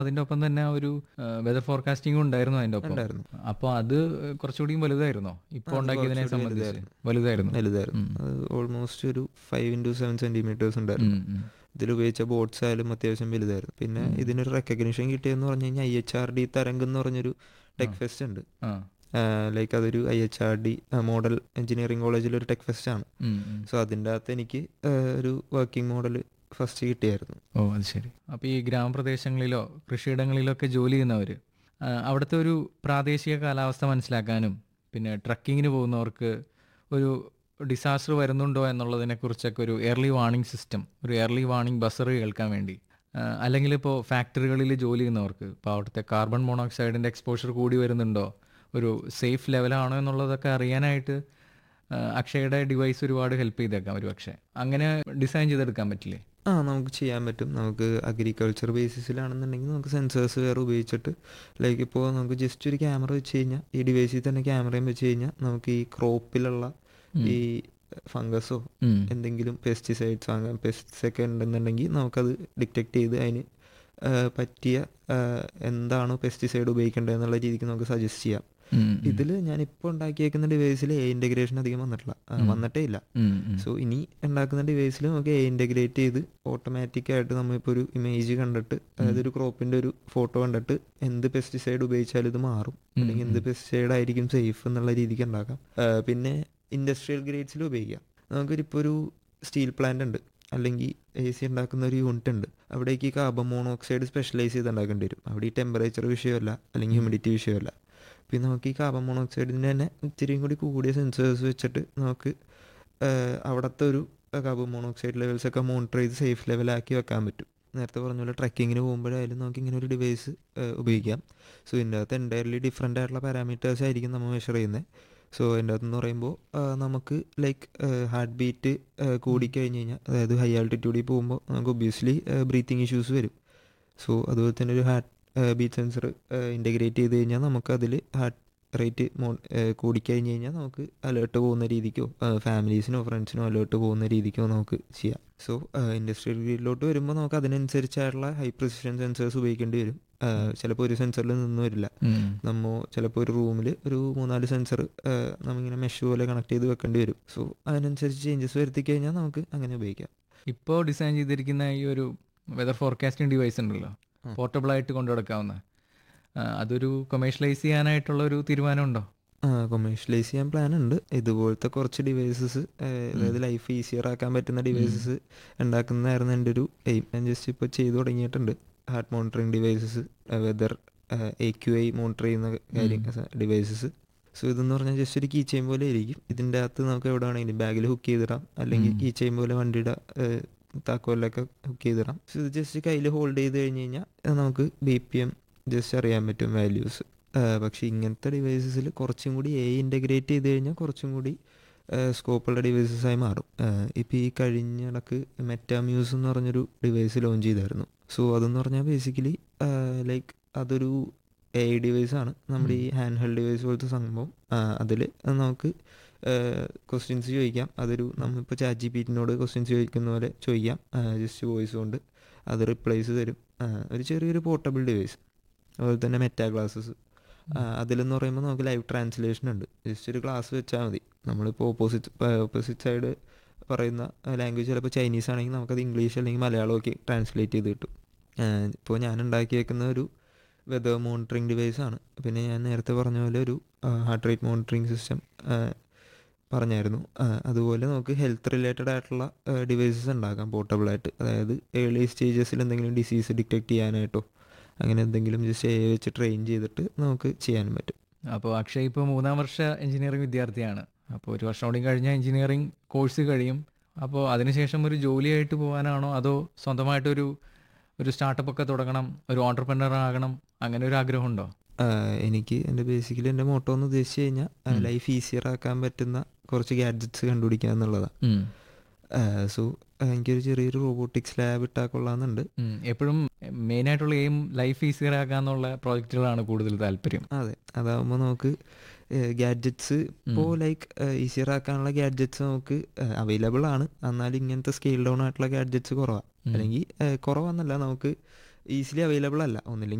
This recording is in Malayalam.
അതിന്റെ ഒപ്പം തന്നെ ഒരു വെതർ ഫോർകാസ്റ്റിംഗും ഉണ്ടായിരുന്നു അതിന്റെ ഒപ്പം ഉണ്ടായിരുന്നു അപ്പോൾ അത് കുറച്ചുകൂടിയും വലുതായിരുന്നോ ഇപ്പോൾ ഉണ്ടാക്കിയതിനെ കുറച്ചുകൂടി സംബന്ധിച്ച് വലുതായിരുന്നു വലുതായിരുന്നു അത് ഓൾമോസ്റ്റ് ഒരു ഫൈവ് ഇൻറ്റു സെവൻ സെന്റിമീറ്റേഴ്സ് ഉണ്ടായിരുന്നു ഉം, ഉം. ഇതിൽ ഉപയോഗിച്ച ബോട്ട്സ് ആയാലും അത്യാവശ്യം വലുതായിരുന്നു പിന്നെ ഇതിനൊരു റെക്കഗ്നിഷൻ കിട്ടിയെന്ന് പറഞ്ഞു കഴിഞ്ഞാൽ I H R D Tarang എന്ന് പറഞ്ഞൊരു ടെക് ഫെസ്റ്റ് ഉണ്ട് ആ ലൈക്ക് അതൊരു I H R D model engineering കോളേജിൽ ഒരു ടെക് ഫെസ്റ്റ് ആണ് ഉം, ഉം. സോ അതിൻ്റെ അകത്ത് എനിക്ക് ആ, ഒരു വർക്കിംഗ് മോഡൽ ഫസ്റ്റ് കിട്ടിയായിരുന്നു ഓ അത് ശരി അപ്പോൾ ഈ ഗ്രാമപ്രദേശങ്ങളിലോ കൃഷിയിടങ്ങളിലോ ഒക്കെ ജോലി ചെയ്യുന്നവർ അവിടുത്തെ ഒരു പ്രാദേശിക കാലാവസ്ഥ മനസ്സിലാക്കാനും പിന്നെ ട്രക്കിങ്ങിന് പോകുന്നവർക്ക് ഒരു ഡിസാസ്റ്റർ വരുന്നുണ്ടോ എന്നുള്ളതിനെക്കുറിച്ചൊക്കെ ഒരു എയർലി വാർണിംഗ് സിസ്റ്റം ഒരു എയർലി വാർണിംഗ് ബസർ കേൾക്കാൻ വേണ്ടി ആ, അല്ലെങ്കിൽ ഇപ്പോൾ ഫാക്ടറികളിൽ ജോലി ചെയ്യുന്നവർക്ക് ഇപ്പോൾ അവിടുത്തെ കാർബൺ മോണോക്സൈഡിൻ്റെ എക്സ്പോഷർ കൂടി വരുന്നുണ്ടോ ഒരു സേഫ് ലെവലാണോ എന്നുള്ളതൊക്കെ അറിയാനായിട്ട് ആ, അക്ഷയുടെ ഡിവൈസ് ഒരുപാട് ഹെൽപ്പ് ചെയ്തേക്കാം ഒരു പക്ഷേ അങ്ങനെ ഡിസൈൻ ചെയ്തെടുക്കാൻ പറ്റില്ലേ ആ നമുക്ക് ചെയ്യാൻ പറ്റും നമുക്ക് അഗ്രികൾച്ചർ ബേസിസിലാണെന്നുണ്ടെങ്കിൽ നമുക്ക് സെൻസേഴ്സ് വേറെ ഉപയോഗിച്ചിട്ട് ലൈക്ക് ഇപ്പോൾ നമുക്ക് ജസ്റ്റ് ഒരു ക്യാമറ വെച്ച് കഴിഞ്ഞാൽ ഈ ഡിവൈസിൽ തന്നെ ക്യാമറയും വെച്ച് കഴിഞ്ഞാൽ നമുക്ക് ഈ ക്രോപ്പിലുള്ള ഈ ഫംഗസോ ഉം. എന്തെങ്കിലും പെസ്റ്റിസൈഡ്സ് അങ്ങനെ പെസ്റ്റിസ് ഒക്കെ ഉണ്ടെന്നുണ്ടെങ്കിൽ നമുക്കത് ഡിറ്റക്ട് ചെയ്ത് അതിന് ആ, പറ്റിയ ആ, എന്താണോ പെസ്റ്റിസൈഡ് ഉപയോഗിക്കേണ്ടത് എന്നുള്ള രീതിക്ക് നമുക്ക് സജസ്റ്റ് ചെയ്യാം ഉം, ഉം. ഇതിൽ ഞാൻ ഇപ്പോൾ ഉണ്ടാക്കിയേക്കുന്ന ഡിവൈസിൽ എ ഇൻ്റഗ്രേഷൻ അധികം വന്നിട്ടില്ല ആ, വന്നിട്ടേ ഇല്ല ഉം, ഉം. സോ ഇനി ഉണ്ടാക്കുന്ന ഡിവൈസിൽ നമുക്ക് ഇൻ്റഗ്രേറ്റ് ചെയ്ത് ഓട്ടോമാറ്റിക് ആയിട്ട് നമ്മളിപ്പോൾ ഒരു ഇമേജ് കണ്ടിട്ട് അതായത് ഒരു ക്രോപ്പിൻ്റെ ഒരു ഫോട്ടോ കണ്ടിട്ട് എന്ത് പെസ്റ്റിസൈഡ് ഉപയോഗിച്ചാലും ഇത് മാറും അല്ലെങ്കിൽ എന്ത് പെസ്റ്റിസൈഡ് ആയിരിക്കും സേഫ് എന്നുള്ള രീതിക്ക് ഉണ്ടാക്കാം ആ, പിന്നെ ഇൻഡസ്ട്രിയൽ ഗ്രേഡ്സിൽ ഉപയോഗിക്കാം നമുക്കൊരിപ്പോൾ ഒരു സ്റ്റീൽ പ്ലാന്റ് ഉണ്ട് അല്ലെങ്കിൽ എ സി ഉണ്ടാക്കുന്ന ഒരു യൂണിറ്റ് ഉണ്ട് അവിടേക്ക് ഈ കാർബൺ മോണോക്സൈഡ് സ്പെഷ്യലൈസ് ചെയ്ത് ഉണ്ടാക്കേണ്ടി വരും അവിടെ ഈ ടെമ്പറേച്ചർ വിഷയമല്ല അല്ലെങ്കിൽ ഹ്യൂമിഡിറ്റി വിഷയമല്ല പിന്നെ നമുക്ക് ഈ കാർബൺ മോണോക്സൈഡിൻ്റെ തന്നെ ഇത്തിരിയും കൂടി കൂടിയ സെൻസേഴ്സ് വെച്ചിട്ട് നമുക്ക് ആഹ് അവിടുത്തെ ഒരു കാർബൺ മോണോക്സൈഡ് ലെവൽസ് ഒക്കെ മോണിറ്റർ ചെയ്ത് സേഫ് ലെവലാക്കി വെക്കാൻ പറ്റും നേരത്തെ പറഞ്ഞ പോലെ ട്രക്കിങ്ങിന് പോകുമ്പോഴായാലും നമുക്ക് ഇങ്ങനെ ഒരു ഡിവൈസ് ഉപയോഗിക്കാം സോ ഇതിൻ്റെ അകത്ത് എൻറ്റയർലി ഡിഫറെൻ്റ് ആയിട്ടുള്ള പാരാമീറ്റേഴ്സ് ആയിരിക്കും നമ്മൾ മെഷർ ചെയ്യുന്നത് സോ ഇതിൻ്റെ അകത്ത് എന്ന് പറയുമ്പോൾ നമുക്ക് ലൈക്ക് ഹാർട്ട് ബീറ്റ് കൂടിക്കഴിഞ്ഞ് കഴിഞ്ഞാൽ അതായത് ഹൈ ആൾട്ടിറ്റ്യൂഡിൽ പോകുമ്പോൾ നമുക്ക് ഒബ്വിയസ്ലി ബ്രീത്തിങ് ഇഷ്യൂസ് വരും സോ അതുപോലെ തന്നെ ഒരു ഹാർട്ട് ബീറ്റ് സെൻസർ ഇൻ്റഗ്രേറ്റ് ചെയ്ത് കഴിഞ്ഞാൽ നമുക്ക് അതിൽ ഹാർട്ട് റേറ്റ് മോ കൂടിക്കഴിഞ്ഞ് കഴിഞ്ഞാൽ നമുക്ക് അലേർട്ട് പോകുന്ന രീതിക്കോ ഫാമിലീസിനോ ഫ്രണ്ട്സിനോ അലേർട്ട് പോകുന്ന രീതിക്കോ നമുക്ക് ചെയ്യാം സോ ഇൻഡസ്ട്രിയൽ ഗ്രീഡിലോട്ട് വരുമ്പോൾ നമുക്ക് അതിനനുസരിച്ചായിട്ടുള്ള ഹൈ പ്രിസിഷൻ സെൻസേഴ്സ് ഉപയോഗിക്കേണ്ടി വരും ചിലപ്പോൾ ഒരു സെൻസറിൽ നിന്ന് വരില്ല ഉം. നമ്മൾ ചിലപ്പോൾ ഒരു റൂമിൽ ഒരു മൂന്നാല് സെൻസർ നമ്മളിങ്ങനെ മെഷ് പോലെ കണക്ട് ചെയ്ത് വെക്കേണ്ടി വരും സോ അതിനനുസരിച്ച് ചേഞ്ചസ് വരുത്തി കഴിഞ്ഞാൽ നമുക്ക് അങ്ങനെ ഉപയോഗിക്കാം ഇപ്പോൾ ഡിസൈൻ ചെയ്തിരിക്കുന്ന ഈ ഒരു വെതർ ഫോർകാസ്റ്റിംഗ് ഡിവൈസ് ഉണ്ടല്ലോ പോർട്ടബിൾ ആയിട്ട് കൊണ്ടു നടക്കാവുന്ന ആ, അതൊരു കൊമേഴ്ഷ്യലൈസ് ചെയ്യാനായിട്ടുള്ള ഒരു തീരുമാനമുണ്ടോ കൊമേഴ്ഷ്യലൈസ് ചെയ്യാൻ പ്ലാൻ ഉണ്ട് ഇതുപോലത്തെ കുറച്ച് ഡിവൈസസ് അതായത് ലൈഫ് ഈസിയർ ആക്കാൻ പറ്റുന്ന ഡിവൈസസ് ഉണ്ടാക്കുന്നതായിരുന്നു എൻ്റെ ഒരു എയിം ഞാൻ ജസ്റ്റ് ഇപ്പോൾ ചെയ്തു തുടങ്ങിയിട്ടുണ്ട് heart monitoring devices weather A Q I monitor ചെയ്യുന്ന കാര്യം ഡിവൈസസ് സോ ഇതെന്ന് പറഞ്ഞാൽ ജസ്റ്റ് ഒരു കീ ചെയിൻ പോലെ ആയിരിക്കും ഇതിൻ്റെ അകത്ത് നമുക്ക് എവിടെ വേണമെങ്കിലും ബാഗിൽ ഹുക്ക് ചെയ്തിടാം അല്ലെങ്കിൽ കീ ചെയിൻ പോലെ വണ്ടിയുടെ ഏഹ്, താക്കോലിലൊക്കെ ഹുക്ക് ചെയ്തിടാം സോ ഇത് ജസ്റ്റ് കയ്യിൽ ഹോൾഡ് ചെയ്ത് കഴിഞ്ഞ് കഴിഞ്ഞാൽ നമുക്ക് ബി പി എം ജസ്റ്റ് അറിയാൻ പറ്റും വാല്യൂസ് പക്ഷേ ഇങ്ങനത്തെ ഡിവൈസസിൽ കുറച്ചും കൂടി എ ഇൻ്റഗ്രേറ്റ് ചെയ്ത് കഴിഞ്ഞാൽ കുറച്ചും കൂടി സ്കോപ്പുള്ള ഡിവൈസസ് ആയി മാറും ഇപ്പോൾ ഈ കഴിഞ്ഞിടക്ക് മെറ്റാമ്യൂസ് എന്ന് പറഞ്ഞൊരു ഡിവൈസ് ലോഞ്ച് ചെയ്തായിരുന്നു സോ അതെന്ന് പറഞ്ഞാൽ ബേസിക്കലി ലൈക്ക് അതൊരു എ ഐ ഡിവൈസ് ആണ് നമ്മുടെ ഈ ഹാൻഡ് ഹെൽഡ് ഡിവൈസ് പോലത്തെ സംഭവം അതിൽ നമുക്ക് ക്വസ്റ്റ്യൻസ് ചോദിക്കാം അതൊരു നമ്മളിപ്പോൾ ചാറ്റ് ജി പീറ്റിനോട് ക്വസ്റ്റ്യൻസ് ചോദിക്കുന്ന പോലെ ചോദിക്കാം ജസ്റ്റ് വോയിസ് കൊണ്ട് അത് റിപ്ലൈസ് തരും ആ, ഒരു ചെറിയൊരു പോർട്ടബിൾ ഡിവൈസ് അതുപോലെ തന്നെ മെറ്റാ ക്ലാസ്സസ് അതിലെന്ന് പറയുമ്പോൾ നമുക്ക് ലൈവ് ട്രാൻസ്ലേഷൻ ഉണ്ട് ജസ്റ്റ് ഒരു ക്ലാസ് വെച്ചാൽ മതി നമ്മളിപ്പോൾ ഓപ്പോസിറ്റ് ഓപ്പോസിറ്റ് സൈഡ് പറയുന്ന ലാംഗ്വേജ് ചിലപ്പോൾ ചൈനീസ് ആണെങ്കിൽ നമുക്കത് ഇംഗ്ലീഷ് അല്ലെങ്കിൽ മലയാളമൊക്കെ ട്രാൻസ്ലേറ്റ് ചെയ്ത് കിട്ടും ഇപ്പോൾ ഞാൻ ഉണ്ടാക്കിയേക്കുന്ന ഒരു വെതർ മോണിറ്ററിങ് ഡിവൈസ് ആണ് പിന്നെ ഞാൻ നേരത്തെ പറഞ്ഞ പോലെ ഒരു ഹാർട്ട് റേറ്റ് മോണിറ്ററിങ് സിസ്റ്റം പറഞ്ഞായിരുന്നു ആ, അതുപോലെ നമുക്ക് ഹെൽത്ത് റിലേറ്റഡ് ആയിട്ടുള്ള ഡിവൈസസ് ഉണ്ടാക്കാം പോർട്ടബിളായിട്ട് അതായത് ഏർലി സ്റ്റേജസിൽ എന്തെങ്കിലും ഡിസീസ് ഡിറ്റക്ട് ചെയ്യാനായിട്ടോ അങ്ങനെ എന്തെങ്കിലും ജസ്റ്റ് എ വെച്ച് ട്രെയിൻ ചെയ്തിട്ട് നമുക്ക് ചെയ്യാനും പറ്റും അപ്പോൾ അക്ഷയ് ഇപ്പോൾ മൂന്നാം വർഷ എഞ്ചിനീയറിംഗ് വിദ്യാർത്ഥിയാണ് അപ്പോൾ ഒരു വർഷം കൂടി കഴിഞ്ഞാൽ എഞ്ചിനീയറിംഗ് കോഴ്സ് കഴിയും അപ്പോൾ അതിനുശേഷം ഒരു ജോലിയായിട്ട് പോകാനാണോ അതോ സ്വന്തമായിട്ടൊരു ഒരു സ്റ്റാർട്ടപ്പ് ഒക്കെ തുടങ്ങണം ഒരു ഓണ്ടർപ്രണർ ആകണം അങ്ങനെ ഒരു ആഗ്രഹമുണ്ടോ ആ, എനിക്ക് എൻ്റെ ബേസിക്കലി എൻ്റെ മോട്ടോ എന്ന് ഉദ്ദേശിച്ച് കഴിഞ്ഞാൽ ലൈഫ് ഈസിയർ ആക്കാൻ പറ്റുന്ന കുറച്ച് ഗാഡ്ജറ്റ്സ് കണ്ടുപിടിക്കുക എന്നുള്ളതാണ് ഉം. സോ എനിക്കൊരു ചെറിയൊരു റോബോട്ടിക്സ് ലാബ് ഇട്ടാൽ കൊള്ളാമെന്നുണ്ട് ഉം. എപ്പോഴും മെയിനായിട്ടുള്ള എയിം ലൈഫ് ഈസിയർ ആക്കാന്നുള്ള പ്രോജക്റ്റുകളാണ് കൂടുതൽ താല്പര്യം അതെ അതാവുമ്പോൾ നമുക്ക് ഗാഡ്ജറ്റ്സ് ഇപ്പോൾ ലൈക്ക് ഈസിയർ ആക്കാനുള്ള ഗാഡ്ജറ്റ്സ് നമുക്ക് അവൈലബിൾ ആണ് എന്നാലും ഇങ്ങനത്തെ സ്കെയിൽ ഡൗൺ ആയിട്ടുള്ള ഗാഡ്ജറ്റ്സ് കുറവാണ് അല്ലെങ്കിൽ കുറവാന്നല്ല നമുക്ക് ഈസിലി അവൈലബിൾ അല്ല ഒന്നില്ലെങ്കിൽ